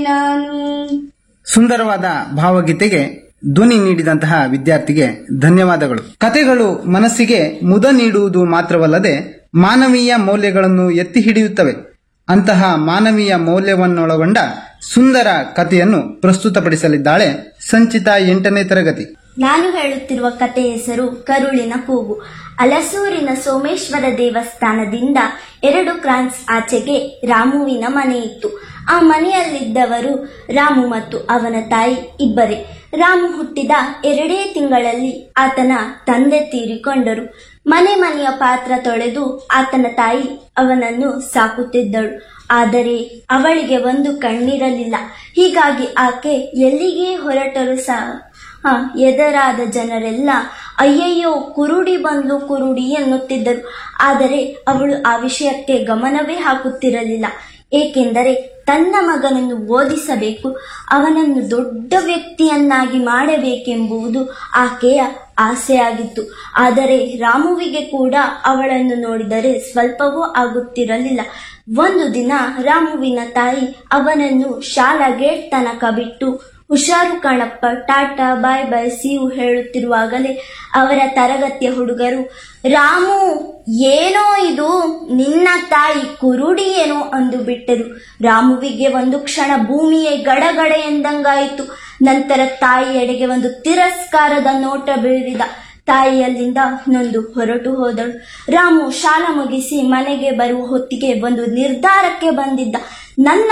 ನಾನು ಸುಂದರವಾದ ಭಾವಗೀತೆಗೆ ಧ್ವನಿ ನೀಡಿದಂತಹ ವಿದ್ಯಾರ್ಥಿಗೆ ಧನ್ಯವಾದಗಳು ಕತೆಗಳು ಮನಸ್ಸಿಗೆ ಮುದ ನೀಡುವುದು ಮಾತ್ರವಲ್ಲದೆ ಮಾನವೀಯ ಮೌಲ್ಯಗಳನ್ನು ಎತ್ತಿ ಹಿಡಿಯುತ್ತವೆ ಅಂತಹ ಮಾನವೀಯ ಮೌಲ್ಯವನ್ನೊಳಗೊಂಡ ಸುಂದರ ಕಥೆಯನ್ನು ಪ್ರಸ್ತುತಪಡಿಸಲಿದ್ದಾಳೆ ಸಂಚಿತಾ ಎಂಟನೇ ತರಗತಿ ನಾನು ಹೇಳುತ್ತಿರುವ ಕತೆ ಹೆಸರು ಕರುಳಿನ ಕೂಗು ಅಲಸೂರಿನ ಸೋಮೇಶ್ವರ ದೇವಸ್ಥಾನದಿಂದ ಎರಡು ಕ್ರಾನ್ಸ್ ಆಚೆಗೆ ರಾಮುವಿನ ಮನೆ ಇತ್ತು ಆ ಮನೆಯಲ್ಲಿದ್ದವರು ರಾಮು ಮತ್ತು ಅವನ ತಾಯಿ ಇಬ್ಬರೇ ರಾಮು ಹುಟ್ಟಿದ ಎರಡೇ ತಿಂಗಳಲ್ಲಿ ಆತನ ತಂದೆ ತೀರಿಕೊಂಡರು ಮನೆ ಮನೆಯ ಪಾತ್ರ ತೊಳೆದು ಆತನ ತಾಯಿ ಅವನನ್ನು ಸಾಕುತ್ತಿದ್ದಳು ಆದರೆ ಅವಳಿಗೆ ಒಂದು ಕಣ್ಣಿರಲಿಲ್ಲ ಹೀಗಾಗಿ ಆಕೆ ಎಲ್ಲಿಗೆ ಹೊರಟರು ಸಹ ಹ, ಎದರಾದ ಜನರೆಲ್ಲ ಅಯ್ಯಯ್ಯೋ ಕುರುಡಿ ಬಂದು ಕುರುಡಿ ಎನ್ನುತ್ತಿದ್ದರು ಆದರೆ ಅವಳು ಆ ವಿಷಯಕ್ಕೆ ಗಮನವೇ ಹಾಕುತ್ತಿರಲಿಲ್ಲ ಏಕೆಂದರೆ ತನ್ನ ಮಗನನ್ನು ಓದಿಸಬೇಕು ಅವನನ್ನು ದೊಡ್ಡ ವ್ಯಕ್ತಿಯನ್ನಾಗಿ ಮಾಡಬೇಕೆಂಬುದು ಆಕೆಯ ಆಸೆಯಾಗಿತ್ತು ಆದರೆ ರಾಮುವಿಗೆ ಕೂಡ ಅವಳನ್ನು ನೋಡಿದರೆ ಸ್ವಲ್ಪವೂ ಆಗುತ್ತಿರಲಿಲ್ಲ ಒಂದು ದಿನ ರಾಮುವಿನ ತಾಯಿ ಅವನನ್ನು ಶಾಲಾ ಗೇಟ್ ತನಕ ಬಿಟ್ಟು ಹುಷಾರು ಕಣಪ್ಪ ಟಾಟಾ ಬಾಯ್ ಬಾಯ್ ಸೀವು ಹೇಳುತ್ತಿರುವಾಗಲೇ ಅವರ ತರಗತಿಯ ಹುಡುಗರು ರಾಮು ಏನೋ ಇದು ನಿನ್ನ ತಾಯಿ ಕುರುಡಿ ಏನೋ ಅಂದು ಬಿಟ್ಟರು ರಾಮುವಿಗೆ ಒಂದು ಕ್ಷಣ ಭೂಮಿಯೇ ಗಡಗಡೆ ಎಂದಂಗಾಯಿತು ನಂತರ ತಾಯಿಯೆಡೆಗೆ ಒಂದು ತಿರಸ್ಕಾರದ ನೋಟ ಬೀರಿದ ತಾಯಿಯಲ್ಲಿಂದ ನೊಂದು ಹೊರಟು ಹೋದಳು ರಾಮು ಶಾಲಾ ಮುಗಿಸಿ ಮನೆಗೆ ಬರುವ ಹೊತ್ತಿಗೆ ಒಂದು ನಿರ್ಧಾರಕ್ಕೆ ಬಂದಿದ್ದ ನನ್ನ